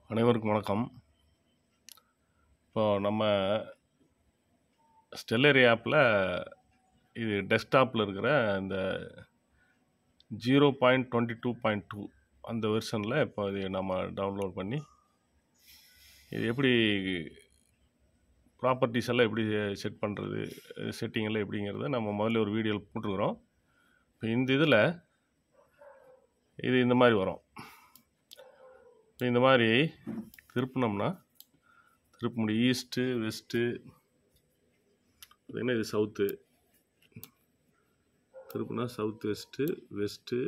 அனைவருக்கும் வணக்கம் இப்போ நம்ம ஸ்டெல்லரி ஆப்பில் இது டெஸ்க்டாப்பில் இருக்கிற இந்த zero point twenty two point two அந்த வெர்ஷனில் இப்போ இது நம்ம டவுன்லோட் பண்ணி இது எப்படி ப்ராப்பர்ட்டிஸ் எல்லாம் எப்படி செட் பண்ணுறது செட்டிங் எல்லாம் எப்படிங்கிறத நம்ம முதல்ல ஒரு வீடியோவில் போட்டிருக்கிறோம் இப்போ இந்த இதில் இது இந்த மாதிரி வரும் இப்போ இந்த மாதிரி திருப்பினோம்னா திருப்ப முடியும் ஈஸ்ட்டு வெஸ்ட்டு பார்த்தீங்கன்னா இது சவுத்து திருப்பினா சவுத் வெஸ்ட்டு வெஸ்ட்டு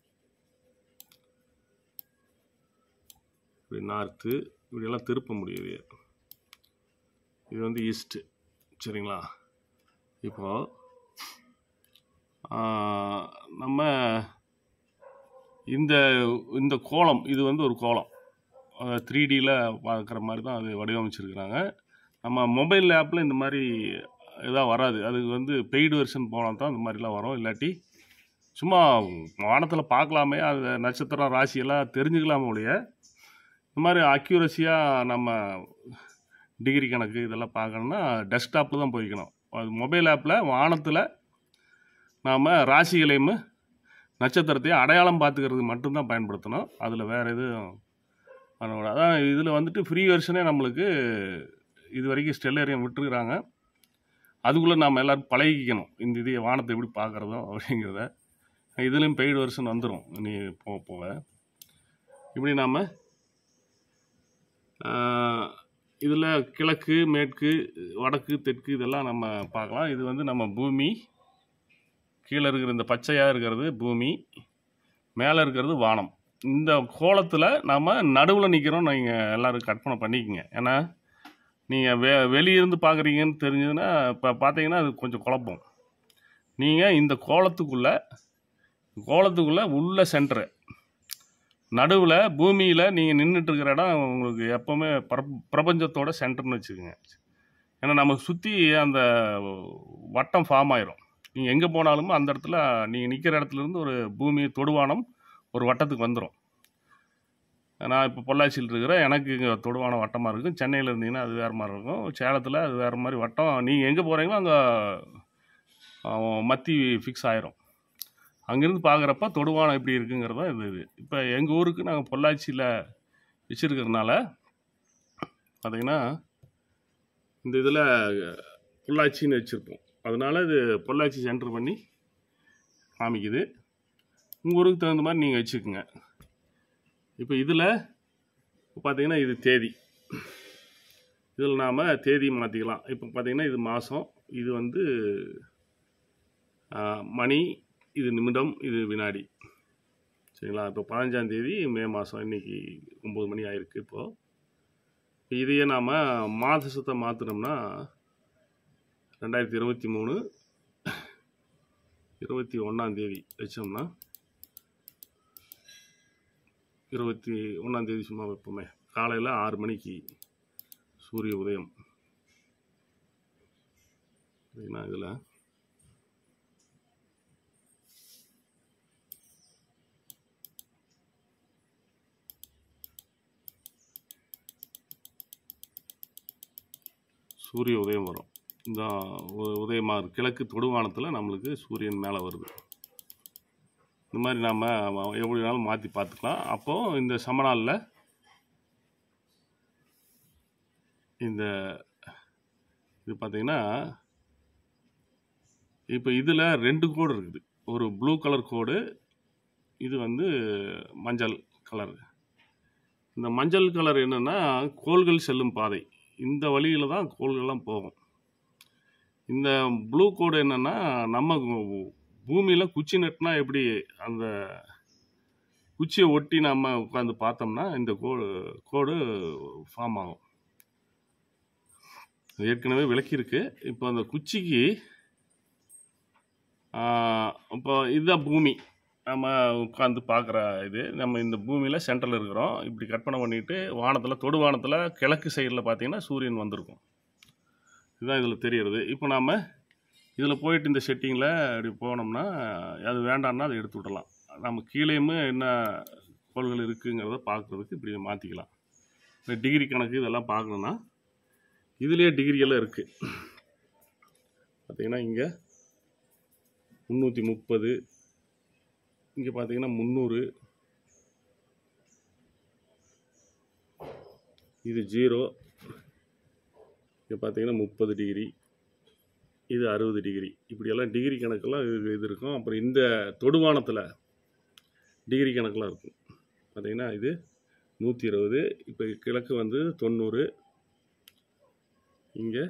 இப்படி நார்த்து இப்படியெல்லாம் திருப்ப முடியுது இது வந்து ஈஸ்ட்டு சரிங்களா இப்போ நம்ம இந்த இந்த கோலம் இது வந்து ஒரு கோலம் த்ரீ டியில் பார்க்குற மாதிரி தான் அது வடிவமைச்சிருக்கிறாங்க நம்ம மொபைல் ஆப்பில் இந்த மாதிரி இதாக வராது அதுக்கு வந்து பெய்டு வெர்ஷன் போனால் தான் இந்த மாதிரிலாம் வரும் இல்லாட்டி சும்மா வானத்தில் பார்க்கலாமே அது நட்சத்திரம் ராசியெல்லாம் தெரிஞ்சுக்கலாமே ஒழிய இந்த மாதிரி அக்யூரஸியாக நம்ம டிகிரி கணக்கு இதெல்லாம் பார்க்கணுன்னா டெஸ்க்டாப்பில் தான் போய்க்கணும் அது மொபைல் ஆப்பில் வானத்தில் நாம் ராசிகளையும் நட்சத்திரத்தையும் அடையாளம் பார்த்துக்கிறது மட்டும்தான் பயன்படுத்தணும் அதில் வேறு எதுவும் பண்ணக்கூடாது அதான் இதில் வந்துட்டு ஃப்ரீ வெர்ஷனே நம்மளுக்கு இது வரைக்கும் ஸ்டெல்லேரியம் விட்டுருக்குறாங்க அதுக்குள்ளே நாம் எல்லோரும் பழகிக்கணும் இந்த இது வானத்தை எப்படி பார்க்குறதோ அப்படிங்கிறத இதுலேயும் பெய்டு வெர்ஷன் வந்துடும் நீ போக போக இப்படி நாம் இதில் கிழக்கு மேற்கு வடக்கு தெற்கு இதெல்லாம் நம்ம பார்க்கலாம் இது வந்து நம்ம பூமி கீழே இருக்கிற இந்த பச்சையாக இருக்கிறது பூமி மேலே இருக்கிறது வானம் இந்த கோலத்தில் நம்ம நடுவில் நிற்கிறோம் நீங்கள் எல்லோரும் கற்பனை பண்ணிக்கோங்க ஏன்னா நீங்கள் வெ வெளியிருந்து பார்க்குறீங்கன்னு தெரிஞ்சதுன்னா இப்போ பார்த்தீங்கன்னா அது கொஞ்சம் குழப்பம் நீங்கள் இந்த கோலத்துக்குள்ளே கோலத்துக்குள்ளே உள்ள சென்டரு நடுவில் பூமியில் நீங்கள் நின்றுட்டுருக்கிற இடம் உங்களுக்கு எப்போவுமே பிர பிரபஞ்சத்தோட சென்டர்னு வச்சுக்கோங்க ஏன்னா நம்ம சுற்றி அந்த வட்டம் ஃபார்ம் ஆயிரும் நீங்கள் எங்கே போனாலும் அந்த இடத்துல நீங்கள் நிற்கிற இடத்துலேருந்து ஒரு பூமி தொடுவானம் ஒரு வட்டத்துக்கு வந்துடும் நான் இப்போ பொள்ளாச்சியில் இருக்கிற எனக்கு இங்கே தொடுவான வட்டமாக இருக்கும் சென்னையில் இருந்தீங்கன்னா அது வேறு மாதிரி இருக்கும் சேலத்தில் அது வேறு மாதிரி வட்டம் நீங்கள் எங்கே போகிறீங்களோ அங்கே மத்தி ஃபிக்ஸ் ஆயிரும் அங்கேருந்து பார்க்குறப்ப தொடுவானம் எப்படி இருக்குங்கிறது தான் இது இது இப்போ எங்கள் ஊருக்கு நாங்கள் பொள்ளாச்சியில் வச்சுருக்கிறதுனால பார்த்திங்கன்னா இந்த இதில் பொள்ளாச்சின்னு வச்சுருப்போம் அதனால் இது பொள்ளாச்சி சென்டர் பண்ணி காமிக்குது உங்கள் ஊருக்கு தகுந்த மாதிரி நீங்கள் வச்சுக்கோங்க இப்போ இதில் பார்த்தீங்கன்னா இது தேதி இதில் நாம் தேதி மாற்றிக்கலாம் இப்போ பார்த்தீங்கன்னா இது மாதம் இது வந்து மணி இது நிமிடம் இது வினாடி சரிங்களா இப்போ பதினஞ்சாந்தேதி மே மாதம் இன்றைக்கி ஒம்பது மணி ஆயிருக்கு இப்போது இதையே நாம் மாதத்தை மாற்றினோம்னா ரெண்டாயிரத்தி இருபத்தி மூணு இருபத்தி ஒன்றாந்தேதி வச்சோம்னா இருபத்தி ஒன்றாந்தேதி சும்மா வைப்போமே காலையில் ஆறு மணிக்கு சூரிய உதயம் சரிங்களா இதில் சூரிய உதயம் வரும் இந்த உதயமாக கிழக்கு தொடுவானத்தில் நம்மளுக்கு சூரியன் மேலே வருது இந்த மாதிரி நாம் எப்படி வேணாலும் மாற்றி பார்த்துக்கலாம் அப்போது இந்த சமநாளில் இந்த இது பார்த்திங்கன்னா இப்போ இதில் ரெண்டு கோடு இருக்குது ஒரு ப்ளூ கலர் கோடு இது வந்து மஞ்சள் கலர் இந்த மஞ்சள் கலர் என்னென்னா கோள்கள் செல்லும் பாதை இந்த வழியில் தான் கோள்கள்லாம் போகும் இந்த ப்ளூ கோடு என்னென்னா நம்ம பூமியில் குச்சி நட்டுனா எப்படி அந்த குச்சியை ஒட்டி நம்ம உட்காந்து பார்த்தோம்னா இந்த கோடு கோடு ஃபார்ம் ஆகும் ஏற்கனவே விளக்கியிருக்கு இப்போ அந்த குச்சிக்கு இப்போ இதுதான் பூமி நம்ம உட்காந்து பார்க்குற இது நம்ம இந்த பூமியில் சென்டரில் இருக்கிறோம் இப்படி கற்பனை பண்ணிவிட்டு வானத்தில் தொடு வானத்தில் கிழக்கு சைடில் பார்த்தீங்கன்னா சூரியன் வந்திருக்கும் இதுதான் இதில் தெரியறது இப்போ நாம் இதில் போயிட்டு இந்த செட்டிங்கில் அப்படி போனோம்னா அது வேண்டாம்னா அதை எடுத்து விடலாம் நம்ம கீழேயுமே என்ன கோள்கள் இருக்குங்கிறத பார்க்குறதுக்கு இப்படி மாற்றிக்கலாம் இந்த டிகிரி கணக்கு இதெல்லாம் பார்க்கணுன்னா இதுலேயே டிகிரி எல்லாம் இருக்குது பார்த்தீங்கன்னா இங்கே முந்நூற்றி முப்பது இங்கே பார்த்தீங்கன்னா முந்நூறு இது ஜீரோ இங்கே பார்த்தீங்கன்னா முப்பது டிகிரி இது அறுபது டிகிரி இப்படியெல்லாம் டிகிரி கணக்கெல்லாம் இது இது இருக்கும் அப்புறம் இந்த தொடுவானத்தில் டிகிரி கணக்கெலாம் இருக்கும் பார்த்தீங்கன்னா இது நூற்றி இருபது இப்போ கிழக்கு வந்து தொண்ணூறு இங்கே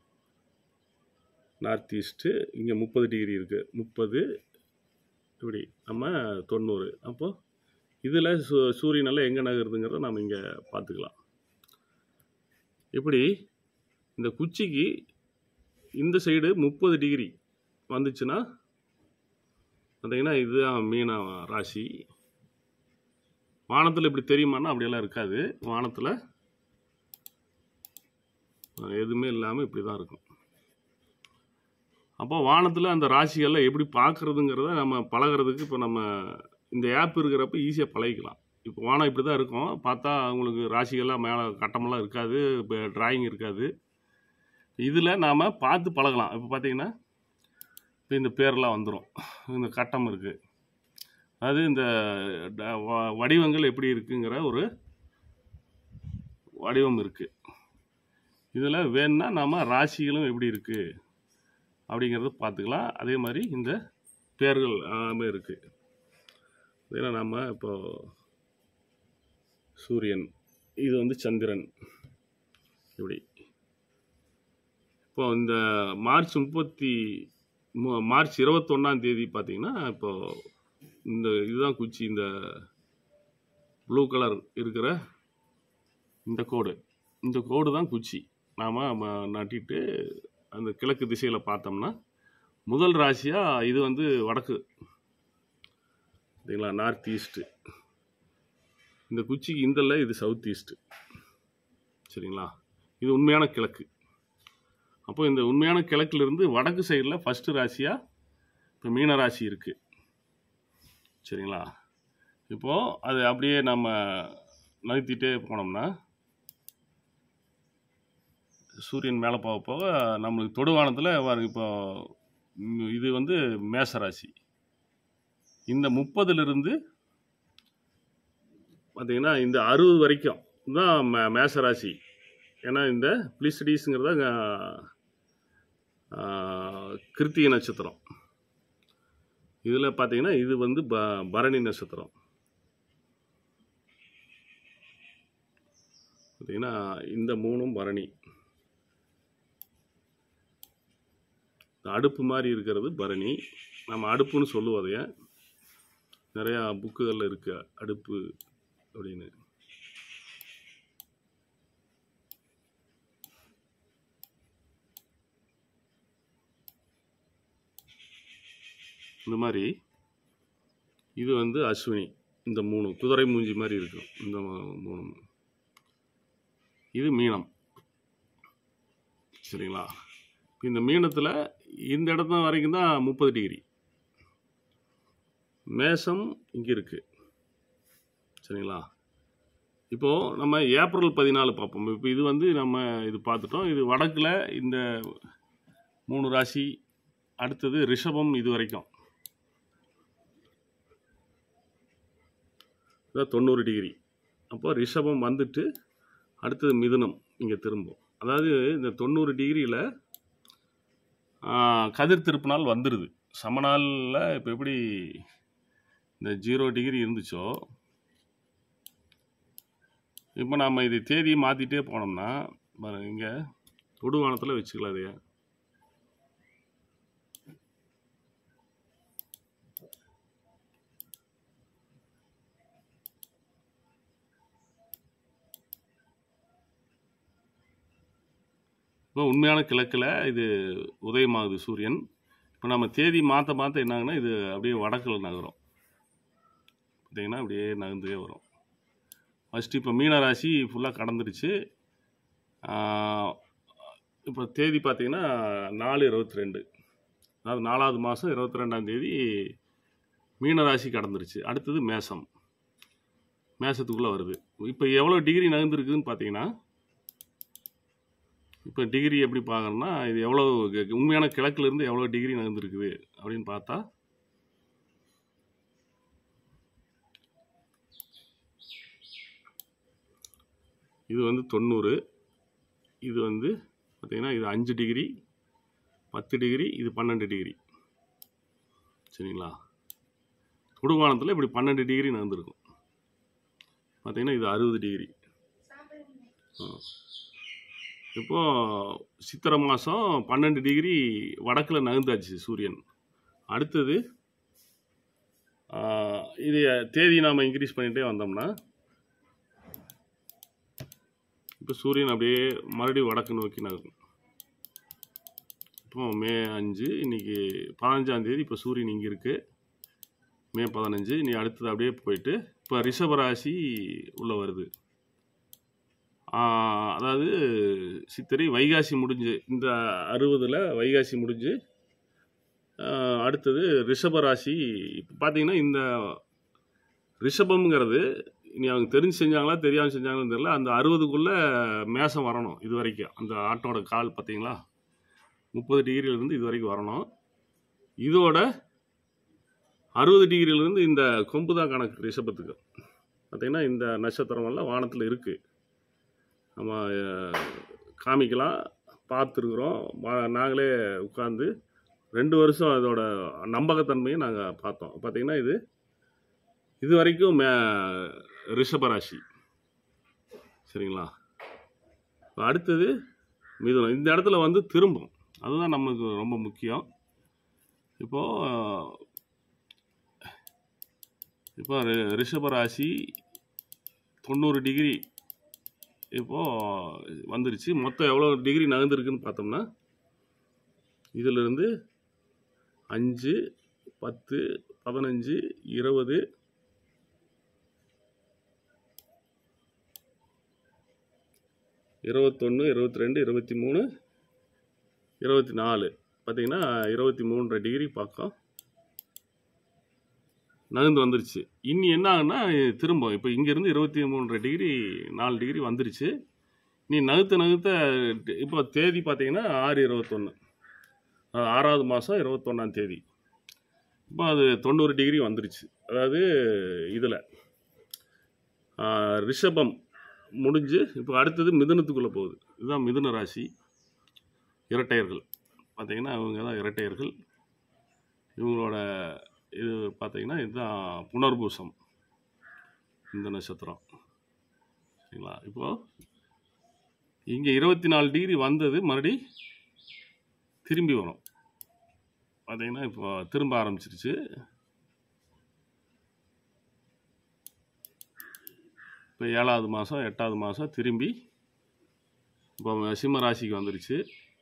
நார்த் ஈஸ்ட்டு இங்கே முப்பது டிகிரி இருக்குது முப்பது இப்படி நம்ம தொண்ணூறு அப்போது இதில் சூ சூரியனெல்லாம் எங்கே நகருதுங்கிறத நம்ம இங்கே பார்த்துக்கலாம் இப்படி இந்த குச்சிக்கு இந்த சைடு முப்பது டிகிரி வந்துச்சுன்னா பார்த்தீங்கன்னா இதுதான் மீன ராசி வானத்தில் இப்படி தெரியுமான்னா அப்படியெல்லாம் இருக்காது வானத்தில் எதுவுமே இல்லாமல் இப்படி தான் இருக்கும் அப்போ வானத்தில் அந்த ராசிகள்லாம் எப்படி பார்க்குறதுங்கிறத நம்ம பழகுறதுக்கு இப்போ நம்ம இந்த ஆப் இருக்கிறப்ப ஈஸியாக பழகிக்கலாம் இப்போ வானம் இப்படி தான் இருக்கும் பார்த்தா உங்களுக்கு ராசிகள்லாம் மேலே கட்டமெல்லாம் இருக்காது இப்போ டிராயிங் இருக்காது இதில் நாம் பார்த்து பழகலாம் இப்போ பார்த்தீங்கன்னா இப்போ இந்த பேர்லாம் வந்துடும் இந்த கட்டம் இருக்குது அது இந்த ட- வ- வடிவங்கள் எப்படி இருக்குங்கிற ஒரு வடிவம் இருக்குது இதில் வேணும்னா நாம் ராசிகளும் எப்படி இருக்குது அப்படிங்கிறத பார்த்துக்கலாம் அதே மாதிரி இந்த பேர்கள் எல்லாமே இருக்குது ஏன்னா நம்ம இப்போ சூரியன் இது வந்து சந்திரன் இப்படி இப்போ இந்த மார்ச் முப்பத்தி மு- மார்ச் இருபத்தொன்னாம் தேதி பார்த்தீங்கன்னா இப்போ இந்த இதுதான் குச்சி இந்த ப்ளூ கலர் இருக்கிற இந்த கோடு இந்த கோடு தான் குச்சி நாம் நட்டிட்டு அந்த கிழக்கு திசையில் பார்த்தோம்னா முதல் ராசியாக இது வந்து வடக்கு சரிங்களா நார்த் ஈஸ்ட்டு இந்த குச்சிக்கு இந்தல்ல இது சவுத் ஈஸ்ட்டு சரிங்களா இது உண்மையான கிழக்கு அப்போ இந்த உண்மையான கிழக்கிலிருந்து வடக்கு சைடில் ஃபஸ்ட்டு ராசியாக இப்போ மீன ராசி இருக்குது சரிங்களா இப்போது அது அப்படியே நம்ம நகர்த்திட்டே போனோம்னா சூரியன் மேலே போக போக நம்மளுக்கு தொடுவானத்தில் பாருங்க இப்போ ம், இது வந்து மேச ராசி இந்த முப்பதுலேருந்து பார்த்தீங்கன்னா இந்த அறுபது வரைக்கும் தான் மே மேச ராசி ஏன்னா இந்த பிளிஸ்டடிஸுங்கிறத கிருத்திகை நட்சத்திரம் இதில் பார்த்தீங்கன்னா இது வந்து ப பரணி நட்சத்திரம் பார்த்தீங்கன்னா இந்த மூணும் பரணி இந்த அடுப்பு மாதிரி இருக்கிறது பரணி நம்ம அடுப்புன்னு சொல்லுவோம் அதைய நிறையா புக்குகளில் இருக்கு அடுப்பு அப்படின்னு இந்த மாதிரி இது வந்து அஸ்வினி இந்த மூணு குதிரை மூஞ்சி மாதிரி இருக்கும் இந்த மூ- மூணு இது மீனம் சரிங்களா இந்த மீனத்தில் இந்த இடத்துல வரைக்கும் தான் முப்பது டிகிரி மேசம் இங்கே இருக்குது சரிங்களா இப்போது நம்ம ஏப்ரல் பதினாலு பார்ப்போம் இப்போ இது வந்து நம்ம இது பார்த்துட்டோம் இது வடக்கில் இந்த மூணு ராசி அடுத்தது ரிஷபம் இது வரைக்கும் இதான் தொண்ணூறு டிகிரி அப்போ ரிஷபம் வந்துட்டு அடுத்தது மிதுனம் இங்கே திரும்பும் அதாவது இந்த தொண்ணூறு டிகிரியில் கதிர் திருப்பினால் வந்துடுது சமநாளில் இப்போ எப்படி இந்த ஜீரோ டிகிரி இருந்துச்சோ இப்போ நாம் இது தேதியை மாற்றிட்டே போனோம்னா பாருங்க இங்கே தொடுவானத்தில் வச்சுக்கலாம் அதைய இப்போ உண்மையான கிழக்கில் இது உதயமாகுது சூரியன் இப்போ நம்ம தேதி மாற்ற மாற்ற என்னாகுன்னா இது அப்படியே வடக்கில் நகரும் பார்த்தீங்கன்னா அப்படியே நகர்ந்துவே வரும் ஃபஸ்ட்டு இப்போ மீன ராசி ஃபுல்லாக கடந்துருச்சு இப்போ தேதி பார்த்தீங்கன்னா நாலு இருபத்தி ரெண்டு அதாவது நாலாவது மாதம் இருபத்தி ரெண்டாம் தேதி மீன ராசி கடந்துருச்சு அடுத்தது மேசம் மேசத்துக்குள்ளே வருது இப்போ எவ்வளோ டிகிரி நகர்ந்துருக்குதுன்னு பார்த்தீங்கன்னா இப்போ டிகிரி எப்படி பார்க்கணும்னா இது எவ்வளோ க- உண்மையான கிழக்குலேருந்து எவ்வளோ டிகிரி நகர்ந்துருக்குது அப்படின்னு பார்த்தா இது வந்து தொண்ணூறு இது வந்து பார்த்தீங்கன்னா இது அஞ்சு டிகிரி பத்து டிகிரி இது பன்னெண்டு டிகிரி சரிங்களா குடுவானத்தில் இப்படி பன்னெண்டு டிகிரி நகர்ந்துருக்கும் பார்த்தீங்கன்னா இது அறுபது டிகிரி இப்போ சித்திரை மாதம் பன்னெண்டு டிகிரி வடக்கில் நகர்ந்தாச்சு சூரியன் அடுத்தது ஆ, இது தேதி நாம் இன்க்ரீஸ் பண்ணிகிட்டே வந்தோம்னா இப்போ சூரியன் அப்படியே மறுபடியும் வடக்கு நோக்கி நகரும் இப்போ மே அஞ்சு இன்னைக்கு பதினஞ்சாம் தேதி இப்போ சூரியன் இங்கே இருக்குது மே பதினஞ்சு நீ அடுத்தது அப்படியே போயிட்டு இப்போ ரிஷபராசி உள்ள வருது ஆ, அதாவது சித்திரை வைகாசி முடிஞ்சு இந்த அறுபதில் வைகாசி முடிஞ்சு ஆ, அடுத்தது ரிஷபராசி இப்போ பார்த்தீங்கன்னா இந்த ரிஷபம்ங்கிறது இனி அவங்க தெரிஞ்சு செஞ்சாங்களா தெரியாமல் செஞ்சாங்களான்னு தெரியல அந்த அறுபதுக்குள்ளே மேசம் வரணும் இது வரைக்கும் அந்த ஆட்டோட கால் பார்த்தீங்களா முப்பது டிகிரியிலேருந்து இது வரைக்கும் வரணும் இதோட அறுபது டிகிரியிலேருந்து இந்த கொம்பு தான் கணக்கு ரிஷபத்துக்கு பார்த்தீங்கன்னா இந்த நட்சத்திரமெல்லாம் வானத்தில் இருக்குது நம்ம அஹ், காமிக்கலாம் பார்த்துருக்குறோம் வா- நாங்களே உட்காந்து ரெண்டு வருஷம் அதோட நம்பகத்தன்மையை நாங்கள் பார்த்தோம் பார்த்தீங்கன்னா இது இது வரைக்கும் மே ரிஷபராசி சரிங்களா இப்ப அடுத்தது மிதுனம் இந்த இடத்துல வந்து திரும்பும் அதுதான் நமக்கு ரொம்ப முக்கியம் இப்போது இப்போ ரி- ரிஷபராசி தொண்ணூறு டிகிரி இப்போது வந்துருச்சு மொத்தம் எவ்வளோ டிகிரி நகர்ந்துருக்குன்னு பார்த்தோம்னா இதிலிருந்து அஞ்சு பத்து பதினஞ்சு இருபது இருபத்தொன்று இருபத்தி ரெண்டு இருபத்தி மூணு இருபத்தி நாலு பார்த்தீங்கன்னா இருபத்தி மூன்றரை டிகிரி பக்கம் நகர்ந்து வந்துருச்சு இனி என்ன ஆகுன்னா இது திரும்ப இப்போ இங்கேருந்து இருபத்தி மூன்றரை டிகிரி நாலு டிகிரி வந்துருச்சு நீ நகுத்த நகுத்த இப்போ தேதி பார்த்தீங்கன்னா ஆறு இருபத்தொன்று ஆறாவது மாதம் இருபத்தொன்னாம் தேதி இப்போ அது தொண்ணூறு டிகிரி வந்துருச்சு அதாவது இதில் ரிஷபம் முடிஞ்சு இப்போ அடுத்தது மிதுனத்துக்குள்ளே போகுது இதுதான் மிதுன ராசி இரட்டையர்கள் பார்த்தீங்கன்னா இவங்க தான் இரட்டையர்கள் இவங்களோட இது பார்த்தீங்கன்னா இதுதான் புனர்பூசம் இந்த நட்சத்திரம் சரிங்களா இப்போது இங்கே இருபத்தி நாலு டிகிரி வந்தது மறுபடி திரும்பி வரும் பார்த்தீங்கன்னா இப்போ திரும்ப ஆரம்பிச்சிருச்சு இப்போ ஏழாவது மாதம் எட்டாவது மாதம் திரும்பி இப்போ சிம்ம ராசிக்கு வந்துருச்சு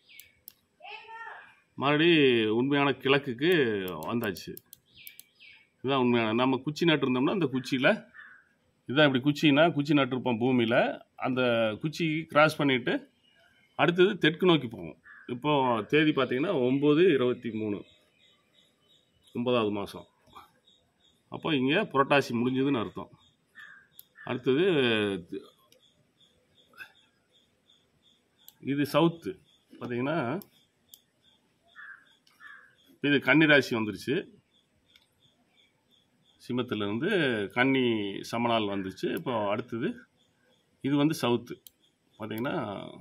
மறுபடி உண்மையான கிழக்குக்கு வந்தாச்சு இதுதான் உண்மையான நம்ம குச்சி நட்டுருந்தோம்னா அந்த குச்சியில் இதுதான் இப்படி குச்சின்னா குச்சி நட்டிருப்போம் பூமியில் அந்த குச்சி கிராஸ் பண்ணிவிட்டு அடுத்தது தெற்கு நோக்கி போவோம் இப்போது தேதி பார்த்தீங்கன்னா ஒம்பது இருபத்தி மூணு ஒன்பதாவது மாதம் அப்போ இங்கே புரட்டாசி முடிஞ்சதுன்னு அர்த்தம் அடுத்தது இது சவுத்து பார்த்தீங்கன்னா இது கன்னிராசி வந்துருச்சு சிம்மத்திலேருந்து கன்னி சமநாள் வந்துச்சு இப்போ அடுத்தது இது வந்து சவுத்து பார்த்தீங்கன்னா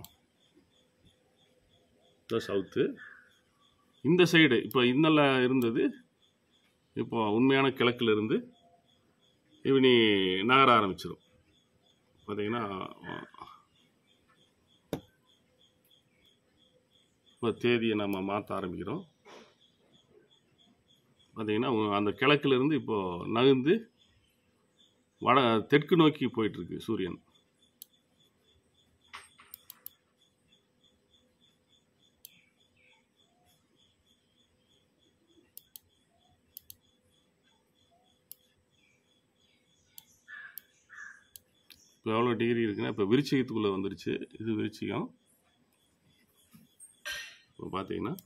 இந்த சவுத்து இந்த சைடு இப்போ இன்னல இருந்தது இப்போ உண்மையான கிழக்குல இருந்து இவனி நகர ஆரம்பிச்சிடும் பார்த்தீங்கன்னா இப்போ தேதியை நம்ம மாற்ற ஆரம்பிக்கிறோம் பார்த்தீங்கன்னா உ- அந்த கிழக்குல இருந்து இப்போ நகர்ந்து வட தெற்கு நோக்கி போயிட்டுருக்கு சூரியன் இப்போ எவ்வளோ டிகிரி இருக்குன்னா இப்போ விருச்சிகத்துக்குள்ளே வந்துருச்சு இது விருச்சிகம் இப்போ பார்த்தீங்கன்னா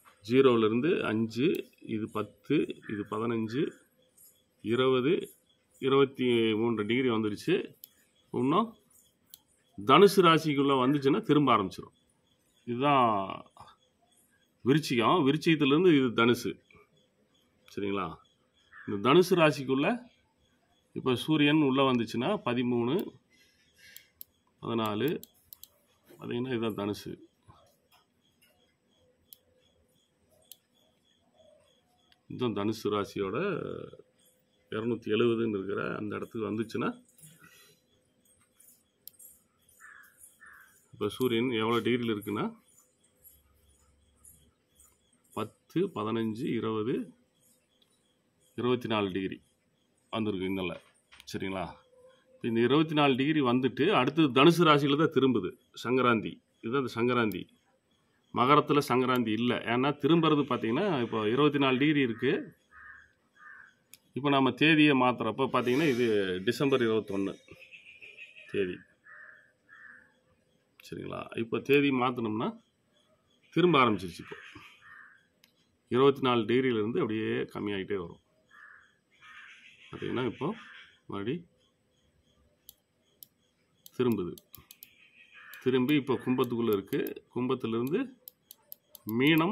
ஜீரோவிலேருந்து அஞ்சு இது பத்து இது பதினஞ்சு இருபது இருபத்தி மூன்று டிகிரி வந்துடுச்சு இன்னும் தனுசு ராசிக்குள்ளே வந்துச்சுன்னா திரும்ப ஆரம்பிச்சிடும் இதுதான் விருச்சிகம் விருச்சிகத்துலேருந்து இது தனுசு சரிங்களா இந்த தனுசு ராசிக்குள்ளே இப்போ சூரியன் உள்ளே வந்துச்சுன்னா பதிமூணு பதினாலு பார்த்தீங்கன்னா இதுதான் தனுசு இதுதான் தனுசு ராசியோட இரநூத்தி எழுபதுன்னு இருக்கிற அந்த இடத்துக்கு வந்துச்சுன்னா இப்போ சூரியன் எவ்வளோ டிகிரியில் இருக்குன்னா பத்து பதினஞ்சு இருபது இருபத்தி நாலு டிகிரி வந்திருக்கு இன்னல சரிங்களா இப்போ இந்த இருபத்தி நாலு டிகிரி வந்துட்டு அடுத்தது தனுசு ராசியில் தான் திரும்புது சங்கராந்தி இதுதான் இந்த சங்கராந்தி மகரத்தில் சங்கராந்தி இல்லை ஏன்னா திரும்புறது பார்த்தீங்கன்னா இப்போ இருபத்தி நாலு டிகிரி இருக்குது இப்போ நம்ம தேதியை மாற்றுறப்ப பார்த்தீங்கன்னா இது டிசம்பர் இருபத்தொன்று தேதி சரிங்களா இப்போ தேதி மாற்றினோம்னா திரும்ப ஆரம்பிச்சிருச்சு இப்போ இருபத்தி நாலு டிகிரியிலேருந்து அப்படியே கம்மியாகிட்டே வரும் பார்த்தீங்கன்னா இப்போ மறுபடி திரும்புது திரும்பி இப்போ கும்பத்துக்குள்ளே இருக்குது கும்பத்திலிருந்து மீனம்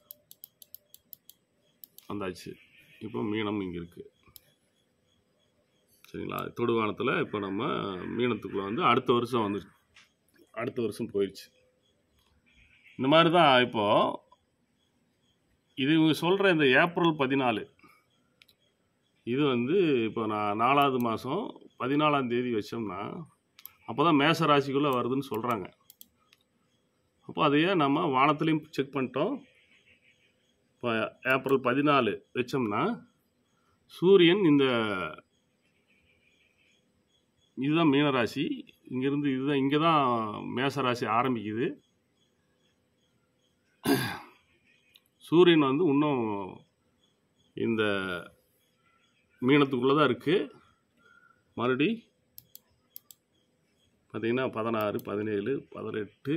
வந்தாச்சு இப்போ மீனம் இங்கே இருக்குது சரிங்களா தொடுவானத்தில் இப்போ நம்ம மீனத்துக்குள்ளே வந்து அடுத்த வருஷம் வந்து அடுத்த வருஷம் போயிடுச்சு இந்த மாதிரி தான் இப்போது இது இவங்க சொல்கிற இந்த ஏப்ரல் பதினாலு இது வந்து இப்போ நான் நாலாவது மாதம் பதினாலாம் தேதி வச்சோம்னா அப்போ தான் மேச ராசிக்குள்ளே வருதுன்னு சொல்கிறாங்க அப்போ அதையே நம்ம வானத்துலேயும் செக் பண்ணிட்டோம் இப்போ ஏப்ரல் பதினாலு வச்சோம்னா சூரியன் இந்த இதுதான் மீனராசி இங்கேருந்து இதுதான் இங்கே தான் மேசராசி ஆரம்பிக்குது சூரியன் வந்து இன்னும் இந்த மீனத்துக்குள்ளே தான் இருக்குது மறுபடி பார்த்திங்கன்னா பதினாறு பதினேழு பதினெட்டு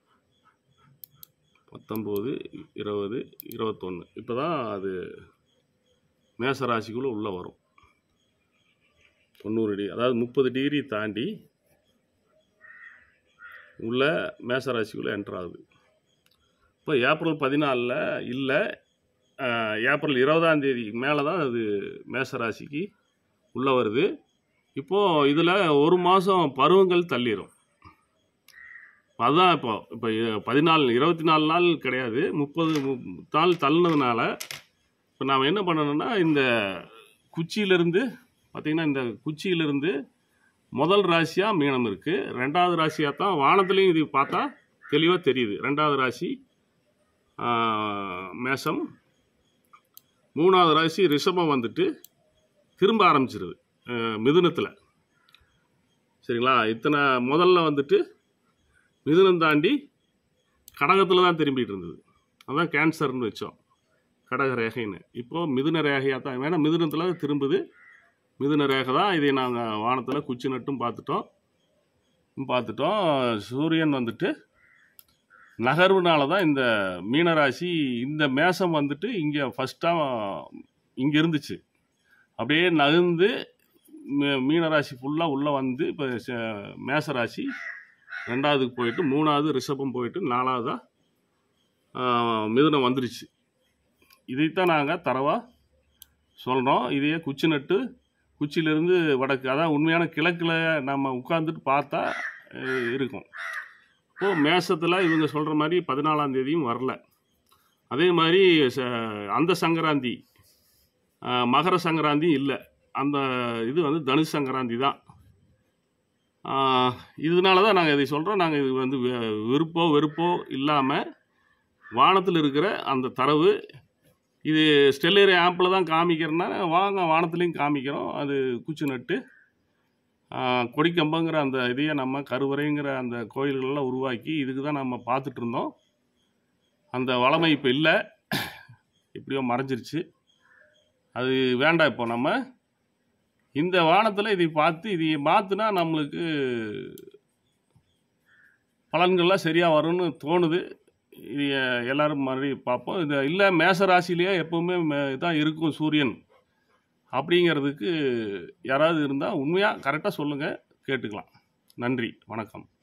பத்தொம்போது இருபது இருபத்தொன்று இப்போ தான் அது மேசராசிக்குள்ளே உள்ளே வரும் தொண்ணூறு டிகிரி அதாவது முப்பது டிகிரி தாண்டி உள்ள மேசராசிக்குள்ளே என்டர் ஆகுது இப்போ ஏப்ரல் பதினாலில் இல்லை அஹ், ஏப்ரல் இருபதாம் தேதி மேலே தான் அது மேசராசிக்கு உள்ளே வருது இப்போது இதில் ஒரு மாதம் பருவங்கள் தள்ளிடும் அதுதான் இப்போ இப்போ இ- பதினாலு இருபத்தி நாலு நாள் கிடையாது முப்பது மு- நாள் தள்ளினதுனால இப்போ நாம் என்ன பண்ணணும்னா இந்த குச்சியிலிருந்து பார்த்திங்கன்னா இந்த குச்சியிலிருந்து முதல் ராசியாக மீனம் இருக்குது ரெண்டாவது ராசியாக தான் வானத்துலேயும் இது பார்த்தா தெளிவாக தெரியுது ரெண்டாவது ராசி ஆ, மேஷம் மூணாவது ராசி ரிஷபம் வந்துட்டு திரும்ப ஆரம்பிச்சிருது மிதுனத்தில் சரிங்களா இத்தனை முதல்ல வந்துட்டு மிதுனம் தாண்டி கடகத்தில் தான் திரும்பிட்டு இருந்தது அதான் கேன்சர்னு வச்சோம் கடக ரேகைன்னு இப்போது மிதுன ரேகையாக தான் வேணால் மிதுனத்தில் திரும்புது மிதுன ரேகை தான் இதை நாங்கள் வானத்தில் குச்சி நட்டும் பார்த்துட்டோம் பார்த்துட்டோம் சூரியன் வந்துட்டு நகர்வுனால தான் இந்த மீனராசி இந்த மேசம் வந்துட்டு இங்கே ஃபஸ்ட்டாக இங்கே இருந்துச்சு அப்படியே நகர்ந்து மீ- மீனராசி ஃபுல்லாக உள்ளே வந்து இப்போ மேசராசி ரெண்டாவதுக்கு போயிட்டு மூணாவது ரிஷபம் போயிட்டு நாலாவதாக மிதுனம் வந்துருச்சு இதைத்தான் நாங்கள் தரவாக சொல்கிறோம் இதையே குச்சி நட்டு குச்சியிலேருந்து வடக்கு அதான் உண்மையான கிழக்கில் நம்ம உட்காந்துட்டு பார்த்தா அஹ், இருக்கும் இப்போது மேசத்தில் இவங்க சொல்கிற மாதிரி பதினாலாம் தேதியும் வரல அதே மாதிரி ச அந்த சங்கராந்தி அஹ், மகர சங்கராந்தி இல்லை அந்த இது வந்து தனுஷ் சங்கராந்தி தான் ஆஹ், இதனால தான் நாங்கள் இதை சொல்கிறோம் நாங்கள் இது வந்து வி- விருப்போ வெறுப்போ இல்லாமல் வானத்தில் இருக்கிற அந்த தரவு இது ஸ்டெல்லரி ஆப்பில் தான் காமிக்கிறேன்னா வாங்க வானத்துலேயும் காமிக்கிறோம் அது குச்சி நட்டு ஆஹ், கொடிக்கம்பங்கிற அந்த இதையே நம்ம கருவறைங்கிற அந்த கோயில்களெல்லாம் உருவாக்கி இதுக்கு தான் நம்ம பார்த்துட்டு இருந்தோம் அந்த வளமை இப்போ இல்லை எப்படியோ மறைஞ்சிருச்சு அது வேண்டாம் இப்போ நம்ம இந்த வானத்தில் இதை பார்த்து இதை மாற்றினா நம்மளுக்கு பலன்கள்லாம் சரியாக வரும்னு தோணுது இது எ- எல்லாரும் மறுபடியும் பார்ப்போம் இது இல்லை மேச ராசிலேயே எப்போவுமே மே- இதான் இருக்கும் சூரியன் அப்படிங்கிறதுக்கு யாராவது இருந்தால் உண்மையாக கரெக்டாக சொல்லுங்கள் கேட்டுக்கலாம் நன்றி வணக்கம்